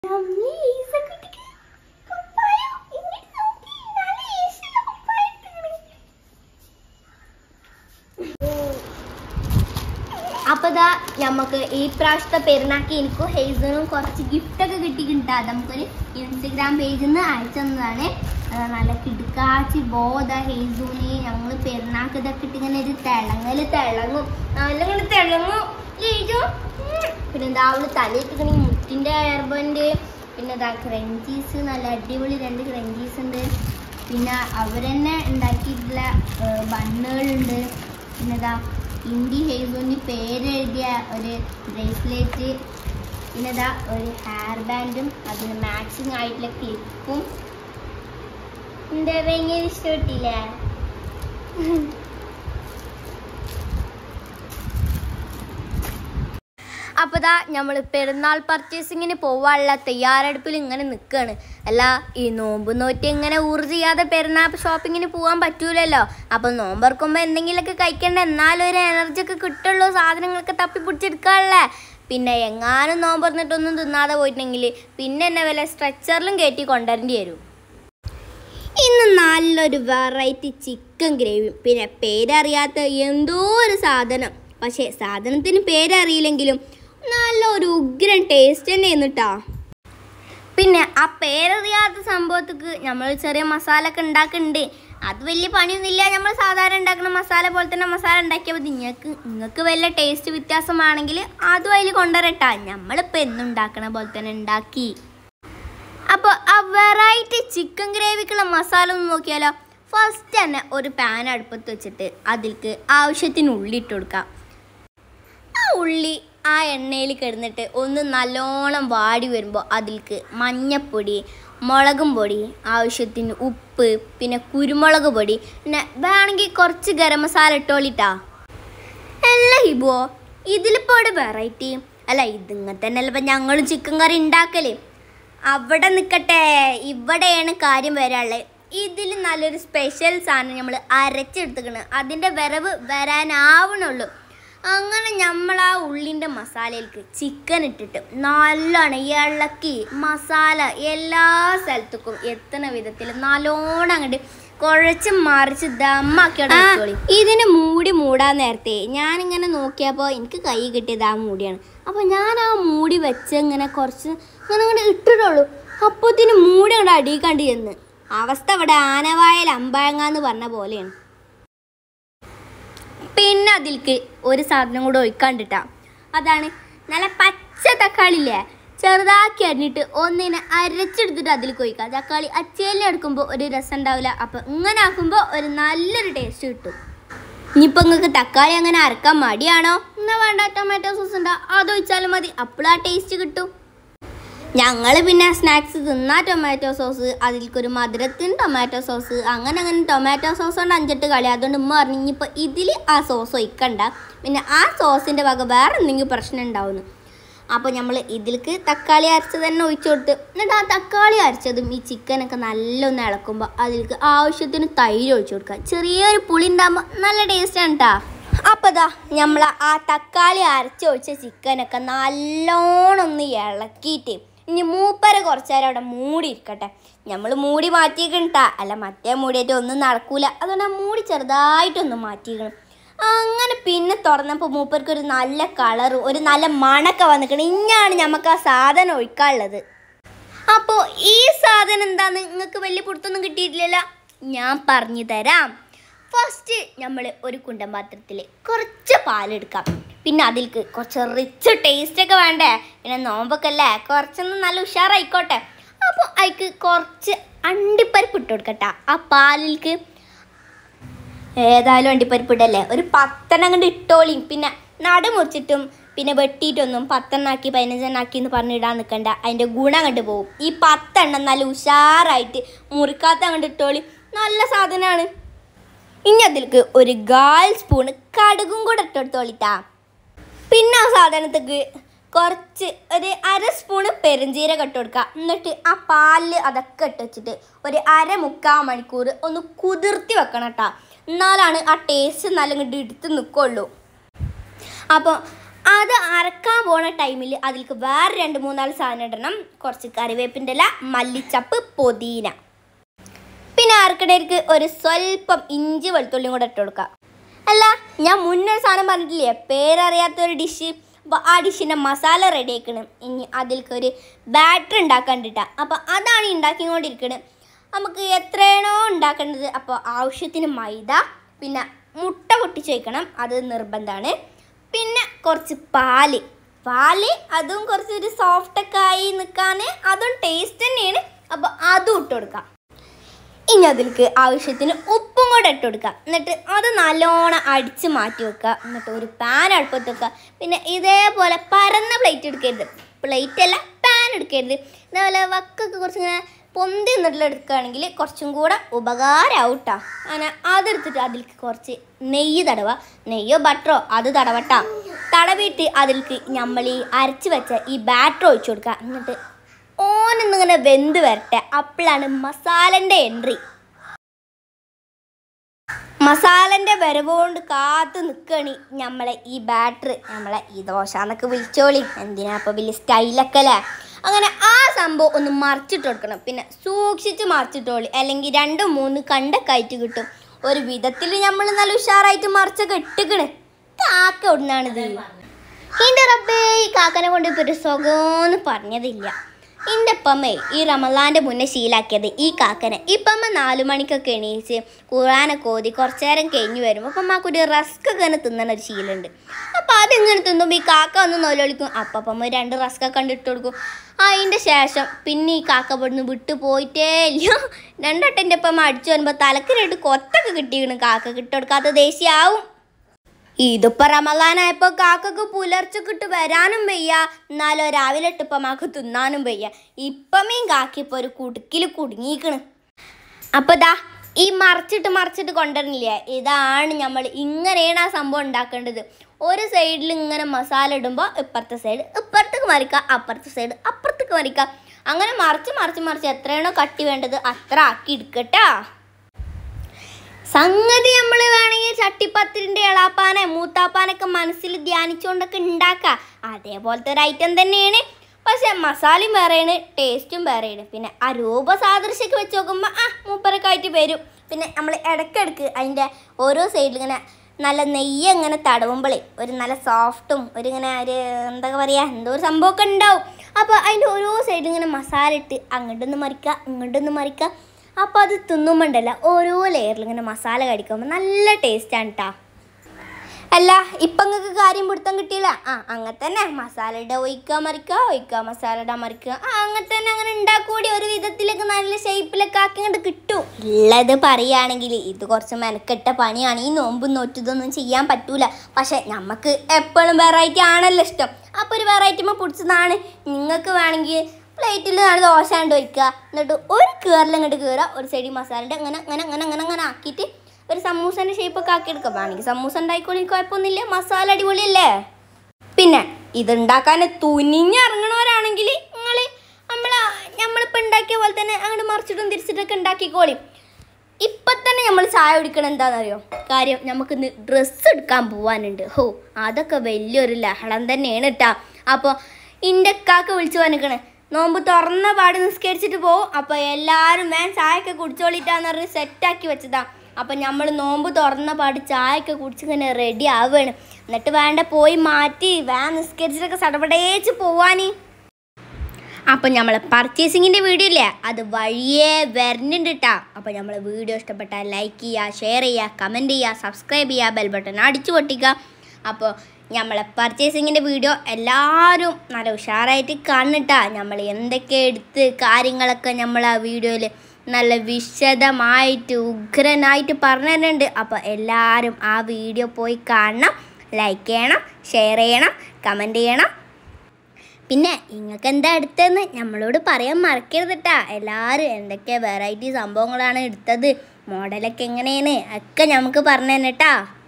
അപ്പൊ ദാ നമുക്ക് ഈ പ്രാവശ്യത്തെ പെരുന്നാക്ക് എനിക്കും ഹെയ്സനും കുറച്ച് ഗിഫ്റ്റ് ഒക്കെ കിട്ടിയിട്ടുണ്ട് അത് നമുക്കൊരു ഇൻസ്റ്റഗ്രാം പേജിൽ നിന്ന് അയച്ചു തന്നതാണ് അത് നല്ല കിടുക്കാച്ചി ബോധ ഹെയ്സൂന് ഞങ്ങൾ പെരുന്നാക്ക് ഇതൊക്കെ ഇട്ട് ഇങ്ങനെ ഒരു തിളങ്ങല് തിളങ്ങും നല്ല ഇങ്ങനെ തിളങ്ങും ഹെയ്സു ഉം. പിന്നെ എന്താ അവള് തലയിട്ടിങ്ങനെ മുട്ടിന്റെ ഹെയർബൻഡ് പിന്നെ ഇതാ ക്രഞ്ചീസ് നല്ല അടിപൊളി രണ്ട് ക്രഞ്ചീസ് ഉണ്ട് പിന്നെ അവരെന്നെ ഉണ്ടാക്കിയിട്ടുള്ള ബണ്ണുകളുണ്ട് പിന്നെ ഇതാ ഇന്ത്യ ഹെയ്സോന്റെ പേരെഴുതിയ ഒരു ബ്രേസ്ലെറ്റ് പിന്നെ ഇതാ ഒരു ഹെയർ ബാൻഡും അതിന് മാച്ചിങ് ആയിട്ടുള്ള ക്ലിപ്പും എന്താ ഭയങ്കര ഇഷ്ടപ്പെട്ടില്ലേ അപ്പോൾ ദാ നമ്മൾ പെരുന്നാൾ പർച്ചേസിങ്ങിന് പോവാനുള്ള തയ്യാറെടുപ്പിൽ ഇങ്ങനെ നിൽക്കുകയാണ് അല്ല ഈ നോമ്പ് നോറ്റ് ഇങ്ങനെ ഊറ് ചെയ്യാതെ പെരുന്നാൾ ഷോപ്പിങ്ങിന് പോകാൻ പറ്റൂലല്ലോ അപ്പോൾ നോമ്പറക്കുമ്പോൾ എന്തെങ്കിലുമൊക്കെ കഴിക്കേണ്ട എന്നാലും ഒരു എനർജി ഒക്കെ കിട്ടുള്ളൂ സാധനങ്ങളൊക്കെ തപ്പി പിടിച്ചെടുക്കാനല്ലേ പിന്നെ എങ്ങാനും നോമ്പറന്നിട്ടൊന്നും തിന്നാതെ പോയിട്ടുണ്ടെങ്കിൽ പിന്നെ എന്നെ വല്ല സ്ട്രെച്ചറിലും കയറ്റി കൊണ്ടുവരേണ്ടി വരും ഇന്ന് നല്ലൊരു വെറൈറ്റി ചിക്കൻ ഗ്രേവിയും പിന്നെ പേരറിയാത്ത എന്തോ ഒരു സാധനം പക്ഷേ സാധനത്തിന് പേരറിയില്ലെങ്കിലും നല്ല ഒരു ഉഗ്രൻ ടേസ്റ്റ് തന്നെ എന്നിട്ടാ പിന്നെ ആ പേരറിയാത്ത സംഭവത്തിക്ക് നമ്മൾ ചെറിയ മസാല ഒക്കെ ഉണ്ടാക്കുന്നുണ്ട് അത് വലിയ പണിയൊന്നുമില്ല നമ്മൾ സാധാരണ ഉണ്ടാക്കുന്ന മസാല പോലെ തന്നെ മസാല ഉണ്ടാക്കിയാൽ മതി നിങ്ങൾക്ക് നിങ്ങൾക്ക് വല്ല ടേസ്റ്റ് വ്യത്യാസമാണെങ്കിൽ അതും അതിൽ കൊണ്ടുവരട്ടാ നമ്മളിപ്പോൾ എന്നും ഉണ്ടാക്കണ പോലെ തന്നെ ഉണ്ടാക്കി അപ്പോൾ ആ വെറൈറ്റി ചിക്കൻ ഗ്രേവിക്കുള്ള മസാല ഒന്ന് നോക്കിയാലോ ഫസ്റ്റ് തന്നെ ഒരു പാൻ അടുപ്പത്ത് വെച്ചിട്ട് അതിലേക്ക് ആവശ്യത്തിന് ഉള്ളി ഇട്ട് കൊടുക്കാം ആ ഉള്ളി ആ എണ്ണയിൽ കിടന്നിട്ട് ഒന്ന് നല്ലോണം വാടി വരുമ്പോൾ അതിലേക്ക് മഞ്ഞപ്പൊടി മുളകും പൊടി ആവശ്യത്തിന് ഉപ്പ് പിന്നെ കുരുമുളക് പൊടി പിന്നെ വേണമെങ്കിൽ കുറച്ച് ഗരം മസാല ഇട്ടോളിട്ടാ അല്ല ഹിബോ ഇതിലിപ്പോൾ ഒരു വെറൈറ്റി അല്ല ഇതിങ്ങനെ തന്നെയല്ല ഇപ്പം ഞങ്ങളും ചിക്കൻ കറി ഉണ്ടാക്കല് അവിടെ നിൽക്കട്ടെ ഇവിടെയാണ് കാര്യം വരാനുള്ളത് ഇതിൽ നല്ലൊരു സ്പെഷ്യൽ സാധനം നമ്മൾ അരച്ചെടുത്തുക്കണ് അതിൻ്റെ വരവ് വരാനാവണുള്ളൂ അങ്ങനെ നമ്മൾ ആ ഉള്ളിൻ്റെ മസാലയിലേക്ക് ചിക്കൻ ഇട്ടിട്ട് നല്ലോണം ഇളക്കി മസാല എല്ലാ സ്ഥലത്തേക്കും എത്തുന്ന വിധത്തിൽ നല്ലോണം അങ്ങോട്ട് കുഴച്ച് മറിച്ച് ദമ്മാക്കിയോടെ വെച്ചോളി ഇതിന് മൂടി മൂടാൻ നേരത്തെ ഞാനിങ്ങനെ നോക്കിയപ്പോൾ എനിക്ക് കൈ കിട്ടിയത് ആ മൂടിയാണ് അപ്പോൾ ഞാൻ ആ മൂടി വെച്ച് ഇങ്ങനെ കുറച്ച് ഇങ്ങനെ ഇങ്ങനെ ഇട്ടിട്ടുള്ളൂ അപ്പോഴത്തേന് മൂടി അങ്ങോട്ട് അടി കണ്ട് ചെന്ന് അവസ്ഥ ഇവിടെ ആനവായൽ അമ്പായങ്ങാന്ന് പറഞ്ഞ പോലെയാണ് പിന്നെ അതിലേക്ക് ഒരു സാധനം കൂടെ ഒഴിക്കാണ്ടിട്ടാ അതാണ് നല്ല പച്ച തക്കാളി ഇല്ലേ ചെറുതാക്കി അരിഞ്ഞിട്ട് ഒന്നിനെ അരച്ചെടുത്തിട്ട് അതിലേക്ക് ഒഴിക്കുക തക്കാളി അച്ചേലി എടുക്കുമ്പോൾ ഒരു രസം ഉണ്ടാവില്ല അപ്പം ഇങ്ങനെ ആക്കുമ്പോൾ ഒരു നല്ലൊരു ടേസ്റ്റ് കിട്ടും ഇനിയിപ്പോൾ നിങ്ങൾക്ക് തക്കാളി അങ്ങനെ അരക്കാൻ മടിയാണോ എന്നാ വേണ്ട ടൊമാറ്റോ സോസ് ഉണ്ടാ അത് ഒഴിച്ചാലും മതി അപ്പോൾ ആ ടേസ്റ്റ് കിട്ടും ഞങ്ങൾ പിന്നെ സ്നാക്സ് തിന്നാ ടൊമാറ്റോ സോസ് അതിൽക്കൊരു മധുരത്തിന് ടൊമാറ്റോ സോസ് അങ്ങനെ അങ്ങനെ ടൊമാറ്റോ സോസ് കൊണ്ട് അഞ്ചെട്ട് കളി അതുകൊണ്ട് ഉമ്മ പറഞ്ഞു ഇനിയിപ്പോൾ ഇതിൽ ആ സോസ് ഒഴിക്കണ്ട പിന്നെ ആ സോസിൻ്റെ വക വേറെ എന്തെങ്കിലും പ്രശ്നം ഉണ്ടാവുന്നു അപ്പോൾ നമ്മൾ ഇതിലേക്ക് തക്കാളി അരച്ച് തന്നെ ഒഴിച്ചു കൊടുത്ത് എന്നിട്ട് ആ തക്കാളി അരച്ചതും ഈ ചിക്കനൊക്കെ നല്ലൊന്ന് ഇളക്കുമ്പോൾ അതിലേക്ക് ആവശ്യത്തിന് തൈര് ഒഴിച്ചു കൊടുക്കുക ചെറിയൊരു പുളി ഉണ്ടാകുമ്പോൾ നല്ല ടേസ്റ്റാണ് കേട്ടോ അപ്പോൾ ദാ നമ്മൾ ആ തക്കാളി അരച്ച് ഒഴിച്ച ചിക്കനൊക്കെ നല്ലോണം ഒന്ന് ഇളക്കിയിട്ട് ഇനി മൂപ്പര കുറച്ച് നേരം അവിടെ മൂടി ഇരിക്കട്ടെ നമ്മൾ മൂടി മാറ്റിയിട്ടാ അല്ല മറ്റേ മൂടിയായിട്ട് ഒന്നും നടക്കൂല അതുകൊണ്ട് ആ മൂടി ചെറുതായിട്ടൊന്ന് മാറ്റിയിരിക്കണം അങ്ങനെ പിന്നെ തുറന്നപ്പോൾ മൂപ്പർക്ക് ഒരു നല്ല കളർ ഒരു നല്ല മണക്ക വന്നിക്കണം ഇഞ്ഞാണ് നമുക്ക് ആ സാധനം ഒഴിക്കാനുള്ളത് അപ്പോൾ ഈ സാധനം എന്താന്ന് നിങ്ങൾക്ക് വലിയ പുറത്തൊന്നും കിട്ടിയിട്ടില്ലല്ലോ ഞാൻ പറഞ്ഞു തരാം ഫസ്റ്റ് നമ്മൾ ഒരു കുണ്ടൻ പാത്രത്തിൽ കുറച്ച് പാലെടുക്കാം പിന്നെ അതിലേക്ക് കുറച്ച് റിച്ച് ടേസ്റ്റ് ഒക്കെ വേണ്ടേ പിന്നെ നോമ്പൊക്കെ അല്ലേ കുറച്ചൊന്ന് നല്ല ഉഷാറായിക്കോട്ടെ അപ്പോൾ അതിക്ക് കുറച്ച് അണ്ടിപ്പരിപ്പ് ഇട്ട് കൊടുക്കട്ടാ ആ പാലിലേക്ക് ഏതായാലും അണ്ടിപ്പരിപ്പ് ഇടല്ലേ ഒരു പത്തെണ്ണം കണ്ട് ഇട്ടോളിയും പിന്നെ നട മുറിച്ചിട്ടും പിന്നെ വെട്ടിയിട്ടൊന്നും പത്തെണ്ണാക്കി പതിനഞ്ചെണ്ണാക്കി എന്ന് പറഞ്ഞിടാൻ നിൽക്കണ്ട അതിൻ്റെ ഗുണം കണ്ട് പോകും ഈ പത്തെണ്ണം നല്ല ഉഷാറായിട്ട് മുറിക്കാത്ത കണ്ട് ഇട്ടോളി നല്ല സാധനമാണ് ഇനി അതിലേക്ക് ഒരു ഗാൽ സ്പൂണ് കടുകും കൂടെ ഇട്ടെടുത്തോളിട്ടാ പിന്നെ ആ സാധനത്തേക്ക് കുറച്ച് ഒരു അര സ്പൂണ് പെരുംജീരകം ഇട്ട് കൊടുക്കുക എന്നിട്ട് ആ പാലിൽ അതൊക്കെ ഇട്ട് വെച്ചിട്ട് ഒരു അര മുക്കാൽ മണിക്കൂർ ഒന്ന് കുതിർത്തി വെക്കണം കേട്ടോ എന്നാലാണ് ആ ടേസ്റ്റ് നല്ല ഇങ്ങോട്ട് എടുത്ത് നിൽക്കുള്ളൂ അപ്പോൾ അത് അരക്കാൻ പോണ ടൈമിൽ അതിലേക്ക് വേറെ രണ്ട് മൂന്നാല് സാധനം ഇടണം കുറച്ച് കറിവേപ്പിൻ്റെ ഇല മല്ലിച്ചപ്പ് പൊതീന പിന്നെ അരക്കണേക്ക് ഒരു സ്വല്പം ഇഞ്ചി വെളുത്തുള്ളിയും കൂടെ ഇട്ട് കൊടുക്കുക അല്ല ഞാൻ മുന്നേ ഒരു സാധനം പറഞ്ഞിട്ടില്ലേ പേരറിയാത്ത ഒരു ഡിഷ് അപ്പോൾ ആ ഡിഷിൻ്റെ മസാല റെഡി ആക്കണം ഇനി അതിലേക്ക് ഒരു ബാറ്റർ ഉണ്ടാക്കാണ്ടിട്ടാ അപ്പോൾ അതാണ് ഉണ്ടാക്കിക്കൊണ്ടിരിക്കുന്നത് നമുക്ക് എത്രയാണോ ഉണ്ടാക്കേണ്ടത് അപ്പോൾ ആവശ്യത്തിന് മൈദ പിന്നെ മുട്ട പൊട്ടിച്ച് വയ്ക്കണം അത് നിർബന്ധമാണ് പിന്നെ കുറച്ച് പാല് പാല് അതും കുറച്ചൊരു സോഫ്റ്റൊക്കെ ആയി നിൽക്കാൻ അതും ടേസ്റ്റ് തന്നെയാണ് അപ്പോൾ അതും ഇട്ട് കൊടുക്കാം ഇനി അതിലേക്ക് ആവശ്യത്തിന് ഉപ്പും കൂടെ ഇട്ട് കൊടുക്കുക എന്നിട്ട് അത് നല്ലോണം അടിച്ച് മാറ്റി വെക്കുക എന്നിട്ട് ഒരു പാൻ അടുപ്പത്ത് വെക്കുക പിന്നെ ഇതേപോലെ പരന്ന പ്ലേറ്റ് എടുക്കരുത് പ്ലേറ്റ് അല്ല പാൻ എടുക്കരുത് ഇതേപോലെ വക്കൊക്കെ കുറച്ചിങ്ങനെ പൊന്തി നിന്നിട്ടുള്ള എടുക്കുകയാണെങ്കിൽ കുറച്ചും കൂടെ ഉപകാരമാവും കേട്ടോ അങ്ങനെ അതെടുത്തിട്ട് അതിലേക്ക് കുറച്ച് നെയ്യ് തടവുക നെയ്യോ ബട്ടറോ അത് തടവട്ടാ തടവിയിട്ട് അതിലേക്ക് നമ്മൾ ഈ അരച്ച് വെച്ച ഈ ബാറ്റർ ഒഴിച്ചു കൊടുക്കുക എന്നിട്ട് ഓനൊന്നിങ്ങനെ വെന്ത് വരട്ടെ അപ്പോഴാണ് മസാലൻ്റെ എൻട്രി മസാലൻ്റെ വരവ് കൊണ്ട് കാത്തു നിൽക്കണി നമ്മളെ ഈ ബാറ്റർ നമ്മളെ ഈ ദോശ എന്നൊക്കെ വിളിച്ചോളി എന്തിനാ അപ്പോൾ വലിയ സ്റ്റൈലൊക്കെ അല്ലേ അങ്ങനെ ആ സംഭവം ഒന്ന് മറിച്ചിട്ട് കൊടുക്കണം പിന്നെ സൂക്ഷിച്ച് മറിച്ചിട്ടോളി അല്ലെങ്കിൽ രണ്ടും മൂന്ന് കണ്ടൊക്കെ ആയിട്ട് കിട്ടും ഒരു വിധത്തിൽ നമ്മൾ നല്ല ഉഷാറായിട്ട് മറിച്ചൊക്കെ ഇട്ടിക്കണ് കാക്ക എവിടുന്നാണിത് എൻ്റെ റബ്ബേ ഈ കാക്കനെ കൊണ്ട് ഇപ്പോൾ ഒരു സുഖമെന്ന് പറഞ്ഞതില്ല എൻ്റെ അപ്പമ്മേ ഈ റമലാൻ്റെ മുന്നേ ശീലാക്കിയത് ഈ കാക്കനെ ഇപ്പമ്മ നാലു മണിക്കൊക്കെ എണീച്ച് ഖുറാനൊക്കെ ഓതി കുറച്ചു നേരം കഴിഞ്ഞ് വരുമ്പോൾ അപ്പം അമ്മക്കൊരു റസ്ക് ഒക്കെ ഇങ്ങനെ തിന്നണ ഒരു ശീലമുണ്ട് അപ്പോൾ അതിങ്ങനെ തിന്നുമ്പോൾ ഈ കാക്ക ഒന്ന് നൊലൊളിക്കും അപ്പം അപ്പം രണ്ട് റസ്ക് ഒക്കെ കണ്ടിട്ട് കൊടുക്കും അതിൻ്റെ ശേഷം പിന്നെ ഈ കാക്ക ഇവിടുന്ന് വിട്ടു പോയിട്ടേ ഇല്ല രണ്ടട്ടൻ്റെ അപ്പം അടിച്ചു വരുമ്പോൾ തലക്കിനായിട്ട് കൊത്തൊക്കെ കിട്ടിയിരുന്നു കാക്ക കിട്ടുകൊടുക്കാത്ത ദേഷ്യമാവും ഇതിപ്പോ റമലാനായപ്പോ കാക്കക്ക് പുലർച്ചക്ക് ഇട്ട് വരാനും വയ്യ എന്നാലോ രാവിലെ ഇട്ടിപ്പമാക്ക് തിന്നാനും വയ്യ ഇപ്പമേയും കാക്കിപ്പോ ഒരു കുടുക്കിൽ കുടുങ്ങിക്കണ് അപ്പൊ ദാ ഈ മറിച്ചിട്ട് മറിച്ചിട്ട് കൊണ്ടുവരുന്നില്ലേ ഇതാണ് നമ്മൾ ഇങ്ങനെയാണ് ആ സംഭവം ഉണ്ടാക്കേണ്ടത് ഒരു സൈഡിൽ ഇങ്ങനെ മസാല ഇടുമ്പോൾ ഇപ്പുറത്തെ സൈഡ് ഇപ്പുറത്തേക്ക് മറിക്കുക അപ്പുറത്തെ സൈഡ് അപ്പുറത്തേക്ക് മറിക്കുക അങ്ങനെ മറിച്ച് മറിച്ച് മറിച്ച് എത്രയാണോ കട്ടി വേണ്ടത് അത്ര ആക്കി എടുക്കട്ടാ സംഗതി നമ്മൾ വേണമെങ്കിൽ ചട്ടിപ്പത്തിരിൻ്റെ ഇളാപ്പാനെ മൂത്താപ്പാനൊക്കെ മനസ്സിൽ ധ്യാനിച്ചുകൊണ്ടൊക്കെ ഉണ്ടാക്കാം അതേപോലത്തെ ഒരു ഐറ്റം തന്നെയാണ് പക്ഷെ മസാലയും വേറെയാണ് ടേസ്റ്റും വേറെയാണ് പിന്നെ ആ രൂപ സാദൃശ്യമൊക്കെ വെച്ച് നോക്കുമ്പോൾ ആ മൂപ്പരൊക്കെ ആയിട്ട് വരും പിന്നെ നമ്മൾ ഇടയ്ക്കിടയ്ക്ക് അതിൻ്റെ ഓരോ സൈഡിൽ ഇങ്ങനെ നല്ല നെയ്യ് ഇങ്ങനെ തടവുമ്പോഴേ ഒരു നല്ല സോഫ്റ്റും ഒരു ഇങ്ങനെ ഒരു എന്താ പറയുക എന്തോ ഒരു സംഭവമൊക്കെ ഉണ്ടാവും അപ്പോൾ അതിൻ്റെ ഓരോ സൈഡിൽ ഇങ്ങനെ മസാല ഇട്ട് അങ്ങോട്ടൊന്ന് മറിക്കുക ഇങ്ങോട്ടൊന്ന് മറിക്കുക അപ്പോൾ അത് തിന്നുമ്പോണ്ടല്ല ഓരോ ലെയറിൽ ഇങ്ങനെ മസാല കടിക്കുമ്പോൾ നല്ല ടേസ്റ്റാണ് കേട്ടോ അല്ല ഇപ്പം നിങ്ങൾക്ക് കാര്യം പിടുത്തം കിട്ടിയില്ല ആ അങ്ങനെ തന്നെ മസാല ഇടുക ഒഴിക്കുക മറിക്കുക ഒഴിക്കുക മസാല ഇടാൻ മറിക്കുക ആ അങ്ങനെ തന്നെ അങ്ങനെ ഉണ്ടാക്കൂടി ഒരു വിധത്തിലൊക്കെ നല്ല ഷേപ്പിലൊക്കെ ആക്കി ഇങ്ങോട്ട് കിട്ടും ഉള്ളത് പറയുകയാണെങ്കിൽ ഇത് കുറച്ച് മെനക്കെട്ട പണിയാണ് ഈ നോമ്പും നോറ്റതൊന്നും ചെയ്യാൻ പറ്റൂല പക്ഷെ നമുക്ക് എപ്പോഴും വെറൈറ്റി ആണല്ലോ ഇഷ്ടം അപ്പോൾ ഒരു വെറൈറ്റിമ പിടിച്ചതാണ് നിങ്ങൾക്ക് വേണമെങ്കിൽ പ്ലേറ്റിൽ നല്ല ദോശ കൊണ്ട് വയ്ക്കുക എന്നിട്ട് ഒരു കയറിൽ ഇങ്ങോട്ട് കയറുക ഒരു സൈഡിൽ മസാലയുടെ അങ്ങനെ അങ്ങനെ അങ്ങനെ അങ്ങനെ അങ്ങനെ ആക്കിയിട്ട് ഒരു സമൂസൻ്റെ ഷേപ്പൊക്കെ ആക്കി എടുക്കുക വേണമെങ്കിൽ സമൂസ ഉണ്ടായിക്കോളി കുഴപ്പമൊന്നുമില്ല മസാല അടിപൊളിയല്ലേ പിന്നെ ഇതുണ്ടാക്കാൻ തുനിഞ്ഞിറങ്ങണവരാണെങ്കിൽ നിങ്ങൾ നമ്മൾ നമ്മളിപ്പോൾ ഉണ്ടാക്കിയ പോലെ തന്നെ അങ്ങോട്ട് മറിച്ചിട്ടും തിരിച്ചിട്ടൊക്കെ ഉണ്ടാക്കിക്കോളി ഇപ്പം തന്നെ നമ്മൾ ചായ കുടിക്കണം എന്താണെന്നറിയോ കാര്യം നമുക്കിന്ന് ഡ്രസ്സ് എടുക്കാൻ പോവാനുണ്ട് ഹോ അതൊക്കെ വലിയൊരു ലഹളം തന്നെയാണ് കേട്ടാ അപ്പോൾ ഇൻ്റെ കാക്ക വിളിച്ചു പറഞ്ഞിക്കണേ നോമ്പ് തുറന്ന പാട് നിസ്കരിച്ചിട്ട് പോവും അപ്പോൾ എല്ലാവരും വേൻ ചായയൊക്കെ കുടിച്ചോളിട്ടാന്ന് പറഞ്ഞ് സെറ്റാക്കി വെച്ചതാ അപ്പം നമ്മൾ നോമ്പ് തുറന്ന പാട് ചായയൊക്കെ കുടിച്ചിങ്ങനെ റെഡി ആവുകയാണ് എന്നിട്ട് വേണ്ട പോയി മാറ്റി വേൻ നിസ്കരിച്ചിട്ടൊക്കെ സടപടേച്ച് പോവാനി അപ്പം നമ്മളെ പർച്ചേസിങ്ങിൻ്റെ വീഡിയോ ഇല്ലേ അത് വഴിയേ വരുന്നുണ്ട് കേട്ടോ അപ്പോൾ നമ്മളെ വീഡിയോ ഇഷ്ടപ്പെട്ടാൽ ലൈക്ക് ചെയ്യുക ഷെയർ ചെയ്യുക കമൻറ്റ് ചെയ്യുക സബ്സ്ക്രൈബ് ചെയ്യുക ബെൽ ബട്ടൺ അടിച്ചു പൊട്ടിക്കുക അപ്പോൾ നമ്മളെ പർച്ചേസിങ്ങിൻ്റെ വീഡിയോ എല്ലാവരും നല്ല ഉഷാറായിട്ട് കാണുന്നിട്ടാ നമ്മൾ എന്തൊക്കെ എടുത്ത് കാര്യങ്ങളൊക്കെ നമ്മൾ ആ വീഡിയോയിൽ നല്ല വിശദമായിട്ട് ഉഗ്രനായിട്ട് പറഞ്ഞു തരുന്നുണ്ട് അപ്പോൾ എല്ലാവരും ആ വീഡിയോ പോയി കാണണം ലൈക്ക് ചെയ്യണം ഷെയർ ചെയ്യണം കമൻറ്റ് ചെയ്യണം പിന്നെ നിങ്ങൾക്ക് എന്താ എടുത്തതെന്ന് നമ്മളോട് പറയാൻ മറക്കരുത് കേട്ടാ എല്ലാവരും എന്തൊക്കെ വെറൈറ്റി സംഭവങ്ങളാണ് എടുത്തത് മോഡലൊക്കെ എങ്ങനെയാണ് ഒക്കെ നമുക്ക് പറഞ്ഞു തന്നെ കേട്ടാ